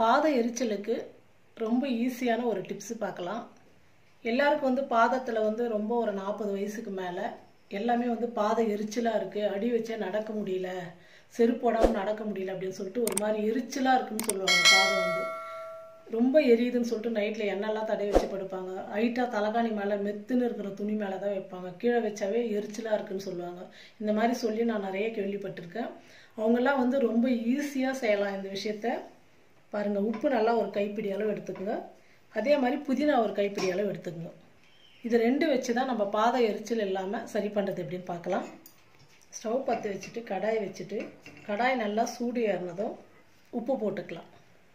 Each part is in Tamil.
பாத எரிச்சலுக்கு ரொம்ப ஈஸியான ஒரு டிப்ஸு பார்க்கலாம் எல்லாருக்கும் வந்து பாதத்தில் வந்து ரொம்ப ஒரு நாற்பது வயசுக்கு மேலே எல்லாமே வந்து பாத எரிச்சலாக இருக்குது அடி வச்சே நடக்க முடியல செருப்பு போடாமல் நடக்க முடியல அப்படின்னு சொல்லிட்டு ஒரு மாதிரி எரிச்சலாக இருக்குன்னு சொல்லுவாங்க பாதம் வந்து ரொம்ப எரியுதுன்னு சொல்லிட்டு நைட்டில் எண்ணெய்லாம் தடவி வச்சு படுப்பாங்க ஹைட்டாக தலகாணி மேலே மெத்துன்னு இருக்கிற துணி மேலே தான் வைப்பாங்க கீழே வச்சாவே எரிச்சலாக இருக்குன்னு சொல்லுவாங்க இந்த மாதிரி சொல்லி நான் நிறைய கேள்விப்பட்டிருக்கேன் அவங்கெல்லாம் வந்து ரொம்ப ஈஸியாக செய்யலாம் இந்த விஷயத்த பாருங்கள் உப்பு நல்லா ஒரு கைப்பிடி அளவு எடுத்துக்கோங்க அதே மாதிரி புதினா ஒரு கைப்பிடி அளவு எடுத்துக்கோங்க இது ரெண்டு வச்சு தான் நம்ம பாத எரிச்சல் இல்லாமல் சரி பண்ணுறது எப்படின்னு பார்க்கலாம் ஸ்டவ் பற்ற வச்சுட்டு கடாய் வச்சுட்டு கடாய் நல்லா சூடு ஏறினதும் உப்பு போட்டுக்கலாம்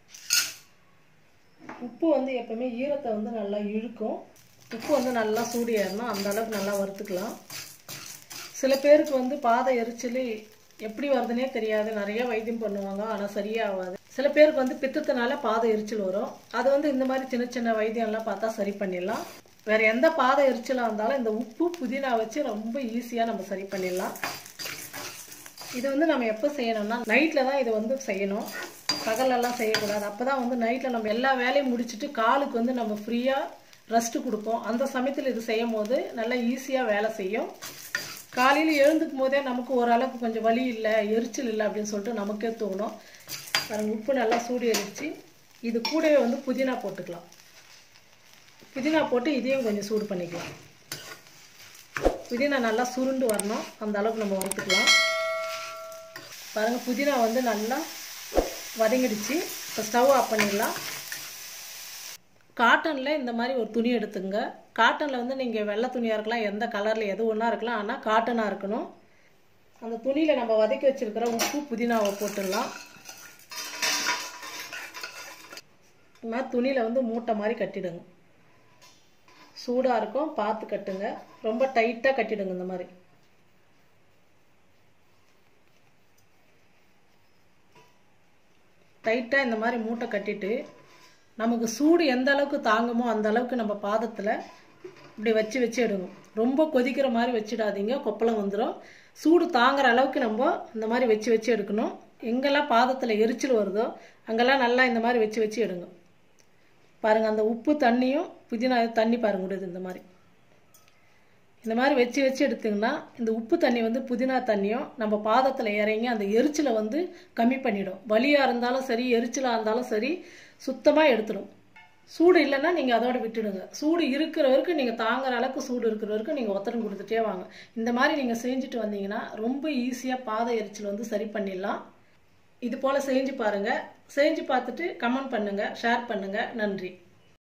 உப்பு வந்து எப்பவுமே ஈரத்தை வந்து நல்லா இழுக்கும் உப்பு வந்து நல்லா சூடு ஏறினா அந்த அளவுக்கு நல்லா வறுத்துக்கலாம் சில பேருக்கு வந்து பாத எரிச்சல் எப்படி வருதுன்னே தெரியாது நிறைய வைத்தியம் பண்ணுவாங்க ஆனால் சரியாகாது சில பேருக்கு வந்து பித்தத்தினால பாத எரிச்சல் வரும் அது வந்து இந்த மாதிரி சின்ன சின்ன வைத்தியம்லாம் பார்த்தா சரி பண்ணிடலாம் வேற எந்த பாத எரிச்சலாக இருந்தாலும் இந்த உப்பு புதினா வச்சு ரொம்ப ஈஸியாக நம்ம சரி பண்ணிடலாம் இது வந்து நம்ம எப்போ செய்யணும்னா நைட்டில் தான் இதை வந்து செய்யணும் பகலெல்லாம் செய்யக்கூடாது அப்போ தான் வந்து நைட்டில் நம்ம எல்லா வேலையும் முடிச்சுட்டு காலுக்கு வந்து நம்ம ஃப்ரீயாக ரெஸ்ட்டு கொடுப்போம் அந்த சமயத்தில் இது செய்யும் போது நல்லா ஈஸியாக வேலை செய்யும் காலையில் எழுந்துக்கும் போதே நமக்கு ஓரளவுக்கு கொஞ்சம் வலி இல்லை எரிச்சல் இல்லை அப்படின்னு சொல்லிட்டு நமக்கே தோணும் பாருங்க உப்பு நல்லா சூடு எரிச்சு இது கூடவே வந்து புதினா போட்டுக்கலாம் புதினா போட்டு இதையும் கொஞ்சம் சூடு பண்ணிக்கலாம் புதினா நல்லா சுருண்டு வரணும் அந்த அளவுக்கு நம்ம வறுத்துக்கலாம் பாருங்கள் புதினா வந்து நல்லா வதங்கிடுச்சு இப்போ ஸ்டவ் ஆஃப் பண்ணிடலாம் காட்டனில் இந்த மாதிரி ஒரு துணி எடுத்துங்க காட்டனில் வந்து நீங்கள் வெள்ளை துணியாக இருக்கலாம் எந்த கலரில் எது ஒன்றா இருக்கலாம் ஆனால் காட்டனாக இருக்கணும் அந்த துணியில் நம்ம வதக்கி வச்சுருக்கிற உப்பு புதினாவை போட்டுடலாம் இந்த மாதிரி துணியில் வந்து மூட்டை மாதிரி கட்டிடுங்க சூடாக இருக்கும் பார்த்து கட்டுங்க ரொம்ப டைட்டாக கட்டிடுங்க இந்த மாதிரி டைட்டாக இந்த மாதிரி மூட்டை கட்டிட்டு நமக்கு சூடு எந்த அளவுக்கு தாங்குமோ அந்த அளவுக்கு நம்ம பாதத்தில் இப்படி வச்சு வச்சு எடுங்க ரொம்ப கொதிக்கிற மாதிரி வச்சிடாதீங்க கொப்பளம் வந்துடும் சூடு தாங்குற அளவுக்கு நம்ம இந்த மாதிரி வச்சு வச்சு எடுக்கணும் எங்கெல்லாம் பாதத்தில் எரிச்சல் வருதோ அங்கெல்லாம் நல்லா இந்த மாதிரி வச்சு வச்சு எடுங்க பாருங்கள் அந்த உப்பு தண்ணியும் புதினா தண்ணி பாருங்க விடுது இந்த மாதிரி இந்த மாதிரி வச்சு வச்சு எடுத்திங்கன்னா இந்த உப்பு தண்ணி வந்து புதினா தண்ணியும் நம்ம பாதத்தில் இறங்கி அந்த எரிச்சலை வந்து கம்மி பண்ணிடும் வலியாக இருந்தாலும் சரி எரிச்சலாக இருந்தாலும் சரி சுத்தமாக எடுத்துடும் சூடு இல்லைன்னா நீங்கள் அதோட விட்டுடுங்க சூடு இருக்கிற வரைக்கும் நீங்கள் தாங்குற அளவுக்கு சூடு இருக்கிற வரைக்கும் நீங்கள் ஒத்தடம் கொடுத்துட்டே வாங்க இந்த மாதிரி நீங்கள் செஞ்சுட்டு வந்தீங்கன்னா ரொம்ப ஈஸியாக பாத எரிச்சல் வந்து சரி பண்ணிடலாம் இது போல் செஞ்சு பாருங்கள் செஞ்சு பார்த்துட்டு கமெண்ட் பண்ணுங்கள் ஷேர் பண்ணுங்கள் நன்றி